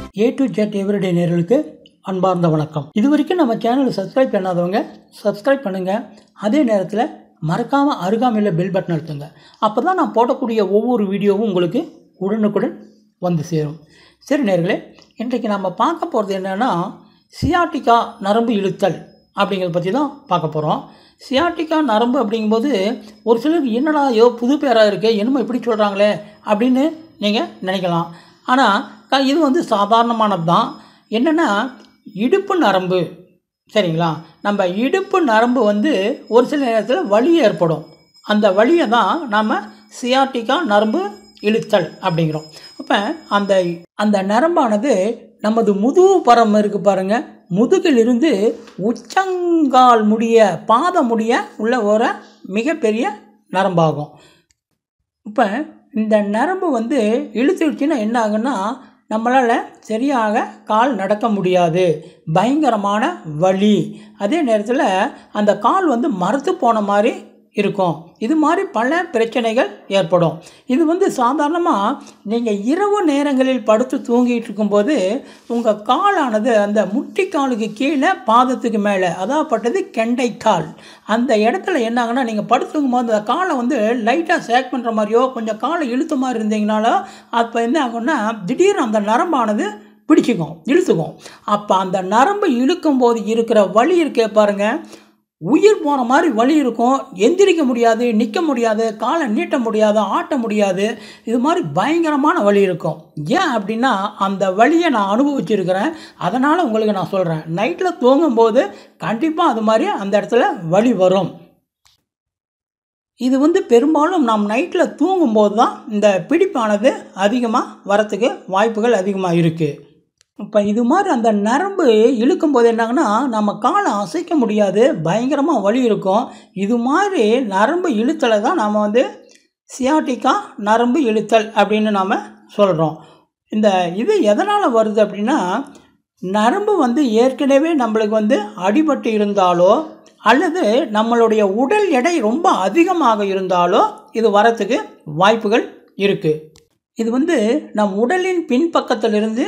A to Z everyday நேர்களுக்கு அன்பார்ந்த வணக்கம் இது வரைக்கும் நம்ம சேனலை சப்ஸ்கிரைப் பண்ணாதவங்க சப்ஸ்கிரைப் பண்ணுங்கள் அதே நேரத்தில் மறக்காமல் அருகாமையில் பெல் பட்டன் அழுத்துங்க அப்போ தான் நான் போடக்கூடிய ஒவ்வொரு வீடியோவும் உங்களுக்கு உடனுக்குடன் வந்து சேரும் சரி நேர்களே இன்றைக்கு நம்ம பார்க்க போகிறது என்னென்னா சியாட்டிக்கா நரம்பு இழுத்தல் அப்படிங்கிறத பற்றி தான் பார்க்க போகிறோம் சியாட்டிக்கா நரம்பு அப்படிங்கும்போது ஒரு சிலருக்கு என்னடா யோ புது பேராக இருக்குது என்னமோ இப்படி சொல்கிறாங்களே அப்படின்னு நீங்கள் நினைக்கலாம் ஆனால் க- இது வந்து சாதாரணமானது தான் என்னென்னா இடுப்பு நரம்பு சரிங்களா நம்ம இடுப்பு நரம்பு வந்து ஒரு சில நேரத்தில் வலி ஏற்படும் அந்த வலியை தான் நாம் சியாட்டிக்கா நரம்பு இழுத்தல் அப்படிங்கிறோம் அப்போ அந்த அந்த நரம்பானது நமது முதுகு பரம் இருக்குது பாருங்கள் முதுகிலிருந்து உச்சங்கால் முடிய பாதம் முடிய உள்ள ஒரு மிகப்பெரிய நரம்பாகும் இப்போ இந்த நரம்பு வந்து இழுத்துடுச்சுன்னா என்ன ஆகுன்னா நம்மளால் சரியாக கால் நடக்க முடியாது பயங்கரமான வலி அதே நேரத்தில் அந்த கால் வந்து மரத்து போன மாதிரி இருக்கும் இது மாதிரி பல பிரச்சனைகள் ஏற்படும் இது வந்து சாதாரணமாக நீங்கள் இரவு நேரங்களில் படுத்து தூங்கிட்டு இருக்கும்போது உங்கள் காலானது அந்த முட்டிக்காலுக்கு கீழே பாதத்துக்கு மேலே அதாகப்பட்டது கெண்டைக்கால் அந்த இடத்துல என்ன ஆகுனா நீங்கள் படுத்துக்கும் போது அந்த காலை வந்து லைட்டாக சேக் பண்ணுற மாதிரியோ கொஞ்சம் காலை இழுத்த மாதிரி இருந்தீங்கனாலோ அப்போ என்ன ஆகும்னா திடீர்னு அந்த நரம்பானது பிடிச்சிக்கும் இழுத்துக்கும் அப்போ அந்த நரம்பு இழுக்கும் போது இருக்கிற வலி இருக்கே பாருங்க உயிர் போன மாதிரி வலி இருக்கும் எந்திரிக்க முடியாது நிற்க முடியாது காலை நீட்ட முடியாது ஆட்ட முடியாது இது மாதிரி பயங்கரமான வலி இருக்கும் ஏன் அப்படின்னா அந்த வலியை நான் அனுபவிச்சிருக்கிறேன் அதனால் உங்களுக்கு நான் சொல்கிறேன் நைட்டில் தூங்கும்போது கண்டிப்பாக அது மாதிரி அந்த இடத்துல வலி வரும் இது வந்து பெரும்பாலும் நாம் நைட்டில் தூங்கும்போது தான் இந்த பிடிப்பானது அதிகமாக வரத்துக்கு வாய்ப்புகள் அதிகமாக இருக்குது இப்போ இது மாதிரி அந்த நரம்பு இழுக்கும்போது என்னாங்கன்னா நம்ம காலை அசைக்க முடியாது பயங்கரமாக வலி இருக்கும் இது மாதிரி நரம்பு இழுத்தலை தான் நாம் வந்து சியாட்டிக்கா நரம்பு இழுத்தல் அப்படின்னு நாம் சொல்கிறோம் இந்த இது எதனால் வருது அப்படின்னா நரம்பு வந்து ஏற்கனவே நம்மளுக்கு வந்து அடிபட்டு இருந்தாலோ அல்லது நம்மளுடைய உடல் எடை ரொம்ப அதிகமாக இருந்தாலோ இது வரத்துக்கு வாய்ப்புகள் இருக்குது இது வந்து நம் உடலின் பின்பக்கத்திலிருந்து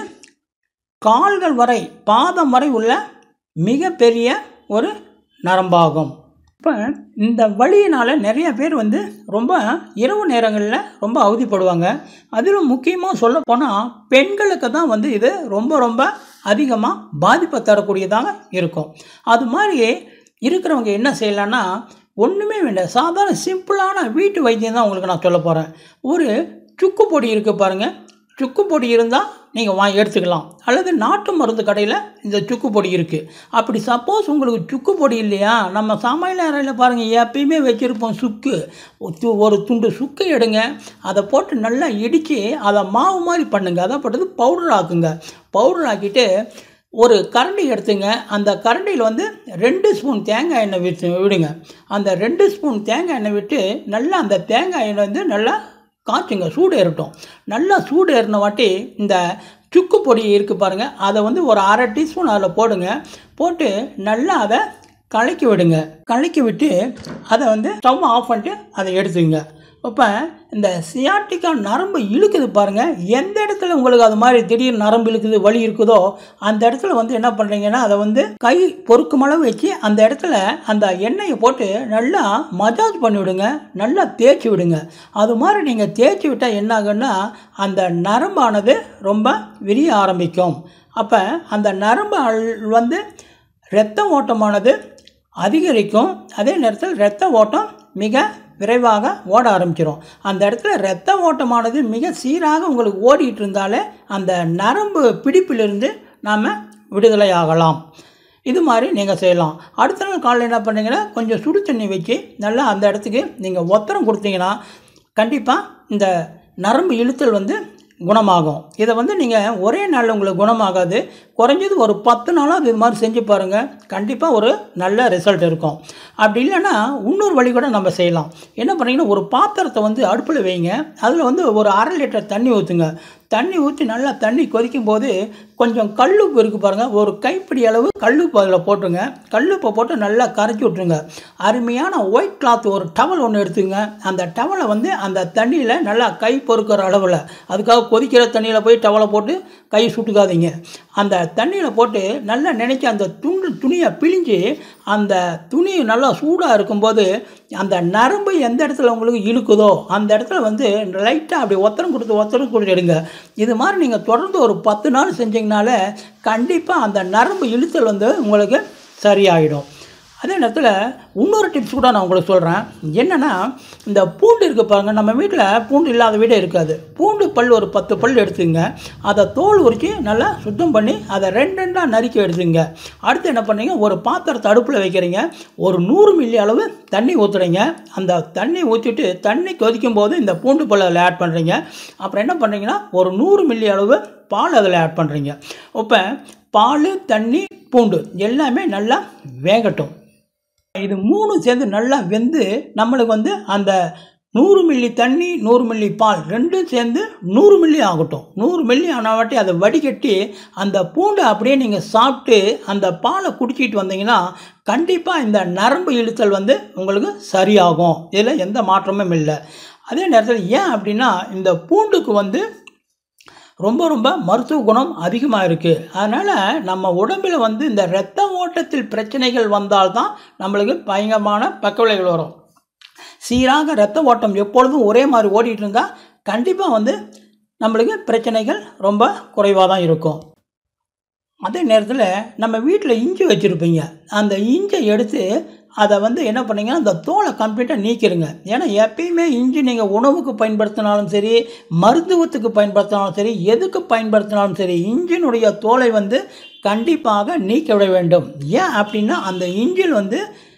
கால்கள் வரை பாதம் வரை உள்ள மிகப்பெரிய ஒரு நரம்பாகும் இப்போ இந்த வழியினால் நிறைய பேர் வந்து ரொம்ப இரவு நேரங்களில் ரொம்ப அவதிப்படுவாங்க அதிலும் முக்கியமாக சொல்ல போனால் பெண்களுக்கு தான் வந்து இது ரொம்ப ரொம்ப அதிகமாக பாதிப்பை தரக்கூடியதாக இருக்கும் அது மாதிரி இருக்கிறவங்க என்ன செய்யலான்னா ஒன்றுமே வேண்டாம் சாதாரண சிம்பிளான வீட்டு வைத்தியம் தான் உங்களுக்கு நான் சொல்ல போகிறேன் ஒரு சுக்கு பொடி இருக்குது பாருங்கள் சுக்கு பொடி இருந்தால் நீங்கள் வாங்கி எடுத்துக்கலாம் அல்லது நாட்டு மருந்து கடையில் இந்த சுக்கு பொடி இருக்குது அப்படி சப்போஸ் உங்களுக்கு சுக்கு பொடி இல்லையா நம்ம சமையல் அறையில் பாருங்கள் எப்பயுமே வச்சுருப்போம் சுக்கு ஒரு து- ஒரு துண்டு சுக்கு எடுங்க அதை போட்டு நல்லா இடித்து அதை மாவு மாதிரி பண்ணுங்க அதை போட்டது பவுடர் ஆக்குங்க பவுடர் ஆக்கிட்டு ஒரு கரண்டி எடுத்துங்க அந்த கரண்டியில் வந்து ரெண்டு ஸ்பூன் தேங்காய் எண்ணெய் விட்டு விடுங்க அந்த ரெண்டு ஸ்பூன் தேங்காய் எண்ணெய் விட்டு நல்லா அந்த தேங்காய் எண்ணெய் வந்து நல்லா காய்ச்சுங்க சூடு ஏறட்டும் நல்லா சூடு ஏறின வாட்டி இந்த சுக்கு பொடி இருக்குது பாருங்கள் அதை வந்து ஒரு அரை டீஸ்பூன் அதில் போடுங்க போட்டு நல்லா அதை கலக்கி விடுங்க கலக்கி விட்டு அதை வந்து ஸ்டவ் ஆஃப் பண்ணிட்டு அதை எடுத்துங்க இப்போ இந்த சியாட்டிக்கா நரம்பு இழுக்குது பாருங்கள் எந்த இடத்துல உங்களுக்கு அது மாதிரி திடீர் நரம்பு இழுக்குது வலி இருக்குதோ அந்த இடத்துல வந்து என்ன பண்ணுறீங்கன்னா அதை வந்து கை பொறுக்கும் அளவு வச்சு அந்த இடத்துல அந்த எண்ணெயை போட்டு நல்லா மசாஜ் பண்ணி விடுங்க நல்லா தேய்ச்சி விடுங்க அது மாதிரி நீங்கள் தேய்ச்சி விட்டால் என்ன ஆகுன்னா அந்த நரம்பானது ரொம்ப விரிய ஆரம்பிக்கும் அப்போ அந்த நரம்பு அல்- வந்து இரத்த ஓட்டமானது அதிகரிக்கும் அதே நேரத்தில் இரத்த ஓட்டம் மிக விரைவாக ஓட ஆரம்பிச்சிடும் அந்த இடத்துல இரத்த ஓட்டமானது மிக சீராக உங்களுக்கு ஓடிட்டு இருந்தாலே அந்த நரம்பு பிடிப்பிலிருந்து நாம் விடுதலை ஆகலாம் இது மாதிரி நீங்கள் செய்யலாம் அடுத்த நாள் காலையில் என்ன பண்ணீங்கன்னா கொஞ்சம் சுடு தண்ணி வச்சு நல்லா அந்த இடத்துக்கு நீங்கள் ஒத்தரம் கொடுத்தீங்கன்னா கண்டிப்பாக இந்த நரம்பு இழுத்தல் வந்து குணமாகும் இதை வந்து நீங்கள் ஒரே நாளில் உங்களுக்கு குணமாகாது குறைஞ்சது ஒரு பத்து நாளாக இது மாதிரி செஞ்சு பாருங்கள் கண்டிப்பாக ஒரு நல்ல ரிசல்ட் இருக்கும் அப்படி இல்லைன்னா இன்னொரு வழி கூட நம்ம செய்யலாம் என்ன பண்ணீங்கன்னா ஒரு பாத்திரத்தை வந்து அடுப்பில் வைங்க அதில் வந்து ஒரு அரை லிட்டர் தண்ணி ஊற்றுங்க தண்ணி ஊற்றி நல்லா தண்ணி கொதிக்கும் போது கொஞ்சம் கல்லுப்பு இருக்குது பாருங்கள் ஒரு கைப்பிடி அளவு கல்லுப்பு அதில் போட்டுருங்க கல்லுப்பை போட்டு நல்லா கரைச்சி விட்ருங்க அருமையான ஒயிட் கிளாத் ஒரு டவல் ஒன்று எடுத்துங்க அந்த டவலை வந்து அந்த தண்ணியில் நல்லா கை பொறுக்கிற அளவில் அதுக்காக கொதிக்கிற தண்ணியில் போய் டவலை போட்டு கை சுட்டுக்காதீங்க அந்த தண்ணியில் போட்டு நல்லா நினைக்க அந்த துண்டு துணியை பிழிஞ்சு அந்த துணி நல்லா சூடாக இருக்கும்போது அந்த நரம்பு எந்த இடத்துல உங்களுக்கு இழுக்குதோ அந்த இடத்துல வந்து லைட்டாக அப்படி ஒத்தரம் கொடுத்து ஒத்தரம் கொடுத்து எடுங்க இது மாதிரி நீங்கள் தொடர்ந்து ஒரு பத்து நாள் செஞ்சீங்கனால கண்டிப்பாக அந்த நரம்பு இழுத்தல் வந்து உங்களுக்கு சரியாயிடும் அதே நேரத்தில் இன்னொரு டிப்ஸ் கூட நான் உங்களுக்கு சொல்கிறேன் என்னென்னா இந்த பூண்டு இருக்குது பாருங்கள் நம்ம வீட்டில் பூண்டு இல்லாத வீடே இருக்காது பூண்டு பல் ஒரு பத்து பல் எடுத்துங்க அதை தோல் உரித்து நல்லா சுத்தம் பண்ணி அதை ரெண்டு ரெண்டாக நறுக்கி எடுத்துங்க அடுத்து என்ன பண்ணுறீங்க ஒரு பாத்திரத்தை அடுப்பில் வைக்கிறீங்க ஒரு நூறு மில்லி அளவு தண்ணி ஊற்றுறீங்க அந்த தண்ணி ஊற்றிட்டு தண்ணி கொதிக்கும் போது இந்த பூண்டு பல் அதில் ஆட் பண்ணுறீங்க அப்புறம் என்ன பண்ணுறீங்கன்னா ஒரு நூறு மில்லி அளவு பால் அதில் ஆட் பண்ணுறீங்க இப்போ பால் தண்ணி பூண்டு எல்லாமே நல்லா வேகட்டும் இது மூணு சேர்ந்து நல்லா வெந்து நம்மளுக்கு வந்து அந்த நூறு மில்லி தண்ணி நூறு மில்லி பால் ரெண்டும் சேர்ந்து நூறு மில்லி ஆகட்டும் நூறு மில்லி ஆனவாட்டி அதை வடிகட்டி அந்த பூண்டை அப்படியே நீங்கள் சாப்பிட்டு அந்த பாலை குடிச்சிட்டு வந்தீங்கன்னா கண்டிப்பாக இந்த நரம்பு இழுத்தல் வந்து உங்களுக்கு சரியாகும் இதில் எந்த மாற்றமும் இல்லை அதே நேரத்தில் ஏன் அப்படின்னா இந்த பூண்டுக்கு வந்து ரொம்ப ரொம்ப மருத்துவ குணம் அதிகமாக இருக்குது அதனால் நம்ம உடம்பில் வந்து இந்த இரத்த ஓட்டத்தில் பிரச்சனைகள் வந்தால்தான் நம்மளுக்கு பயங்கரமான பக்கவிளைகள் வரும் சீராக இரத்த ஓட்டம் எப்பொழுதும் ஒரே மாதிரி ஓடிட்டு இருந்தால் கண்டிப்பாக வந்து நம்மளுக்கு பிரச்சனைகள் ரொம்ப குறைவாக தான் இருக்கும் அதே நேரத்தில் நம்ம வீட்டில் இஞ்சி வச்சுருப்பீங்க அந்த இஞ்சை எடுத்து அதை வந்து என்ன பண்ணீங்கன்னா அந்த தோலை கம்ப்ளீட்டாக நீக்கிடுங்க ஏன்னா எப்பயுமே இஞ்சி நீங்கள் உணவுக்கு பயன்படுத்தினாலும் சரி மருத்துவத்துக்கு பயன்படுத்தினாலும் சரி எதுக்கு பயன்படுத்தினாலும் சரி இஞ்சினுடைய தோலை வந்து கண்டிப்பாக நீக்க விட வேண்டும் ஏன் அப்படின்னா அந்த இஞ்சில் வந்து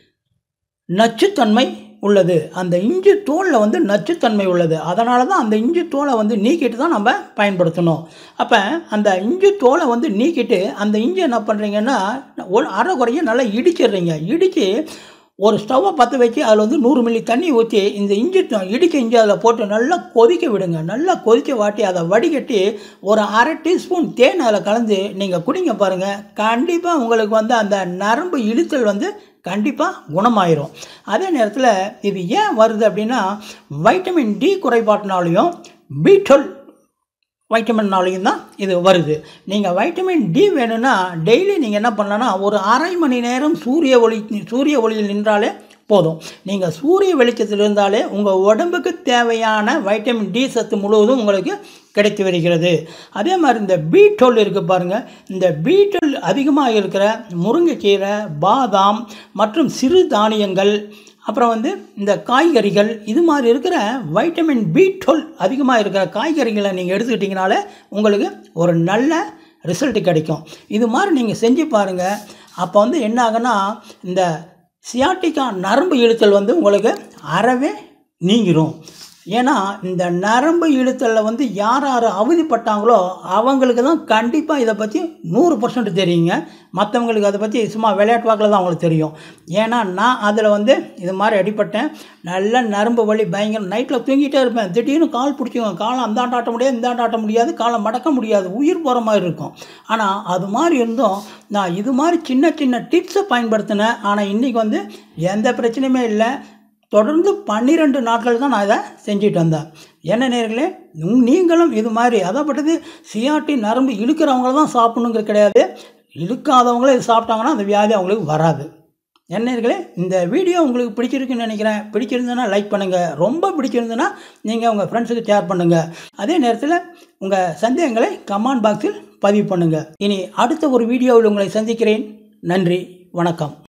நச்சுத்தன்மை உள்ளது அந்த இஞ்சி தோலில் வந்து நச்சுத்தன்மை உள்ளது அதனால தான் அந்த இஞ்சி தோலை வந்து நீக்கிட்டு தான் நம்ம பயன்படுத்தணும் அப்போ அந்த இஞ்சி தோலை வந்து நீக்கிட்டு அந்த இஞ்சி என்ன பண்ணுறீங்கன்னா ஒரு அரை குறைய நல்லா இடிச்சிடுறீங்க இடித்து ஒரு ஸ்டவ்வை பற்ற வச்சு அதில் வந்து நூறு மில்லி தண்ணி ஊற்றி இந்த இஞ்சி தோ- இடிக்க இஞ்சி அதில் போட்டு நல்லா கொதிக்க விடுங்க நல்லா கொதிக்க வாட்டி அதை வடிகட்டி ஒரு அரை டீஸ்பூன் தேன் அதில் கலந்து நீங்கள் குடிங்க பாருங்கள் கண்டிப்பாக உங்களுக்கு வந்து அந்த நரம்பு இழுத்தல் வந்து கண்டிப்பாக குணமாயிரும் அதே நேரத்தில் இது ஏன் வருது அப்படின்னா வைட்டமின் டி குறைபாட்டினாலையும் பி டுவெல் வைட்டமின்னாலையும் தான் இது வருது நீங்கள் வைட்டமின் டி வேணும்னா டெய்லி நீங்கள் என்ன பண்ணலான்னா ஒரு அரை மணி நேரம் சூரிய ஒளி சூரிய ஒளியில் நின்றாலே போதும் நீங்கள் சூரிய வெளிச்சத்தில் இருந்தாலே உங்கள் உடம்புக்கு தேவையான வைட்டமின் டி சத்து முழுவதும் உங்களுக்கு கிடைத்து வருகிறது அதே மாதிரி இந்த பீட்டோல் இருக்குது பாருங்கள் இந்த பீட்டோல் அதிகமாக இருக்கிற முருங்கைக்கீரை பாதாம் மற்றும் சிறு தானியங்கள் அப்புறம் வந்து இந்த காய்கறிகள் இது மாதிரி இருக்கிற வைட்டமின் பி டுவெல் அதிகமாக இருக்கிற காய்கறிகளை நீங்கள் எடுத்துக்கிட்டிங்கனாலே உங்களுக்கு ஒரு நல்ல ரிசல்ட் கிடைக்கும் இது மாதிரி நீங்கள் செஞ்சு பாருங்கள் அப்போ வந்து என்ன ஆகுன்னா இந்த சியாட்டிக்கா நரம்பு இழுத்தல் வந்து உங்களுக்கு அறவே நீங்கிரும் ஏன்னா இந்த நரம்பு இழுத்தலில் வந்து யார் யார் அவதிப்பட்டாங்களோ அவங்களுக்கு தான் கண்டிப்பாக இதை பற்றி நூறு பர்சன்ட் தெரியுங்க மற்றவங்களுக்கு அதை பற்றி சும்மா விளையாட்டு வாக்கில் தான் அவங்களுக்கு தெரியும் ஏன்னா நான் அதில் வந்து இது மாதிரி அடிப்பட்டேன் நல்ல நரம்பு வலி பயங்கர நைட்டில் தூங்கிட்டே இருப்பேன் திடீர்னு கால் பிடிச்சிக்கும் காலை அந்தாண்ட ஆட்ட முடியாது இந்தாண்ட ஆட்ட முடியாது காலை மடக்க முடியாது உயிர் போகிற மாதிரி இருக்கும் ஆனால் அது மாதிரி இருந்தும் நான் இது மாதிரி சின்ன சின்ன டிப்ஸை பயன்படுத்தினேன் ஆனால் இன்றைக்கி வந்து எந்த பிரச்சனையுமே இல்லை தொடர்ந்து பன்னிரெண்டு நாட்கள் தான் நான் இதை செஞ்சுட்டு வந்தேன் என்ன நேர்களே உம் நீங்களும் இது மாதிரி அதைப்பட்டது சிஆர்டி நரம்பு இழுக்கிறவங்கள தான் சாப்பிடணுங்கிறது கிடையாது இழுக்காதவங்களும் இது சாப்பிட்டாங்கன்னா அந்த வியாதி அவங்களுக்கு வராது என்ன நேர்களே இந்த வீடியோ உங்களுக்கு பிடிச்சிருக்குன்னு நினைக்கிறேன் பிடிச்சிருந்ததுன்னா லைக் பண்ணுங்கள் ரொம்ப பிடிச்சிருந்ததுன்னா நீங்கள் உங்கள் ஃப்ரெண்ட்ஸுக்கு ஷேர் பண்ணுங்கள் அதே நேரத்தில் உங்கள் சந்தேகங்களை கமெண்ட் பாக்ஸில் பதிவு பண்ணுங்கள் இனி அடுத்த ஒரு வீடியோவில் உங்களை சந்திக்கிறேன் நன்றி வணக்கம்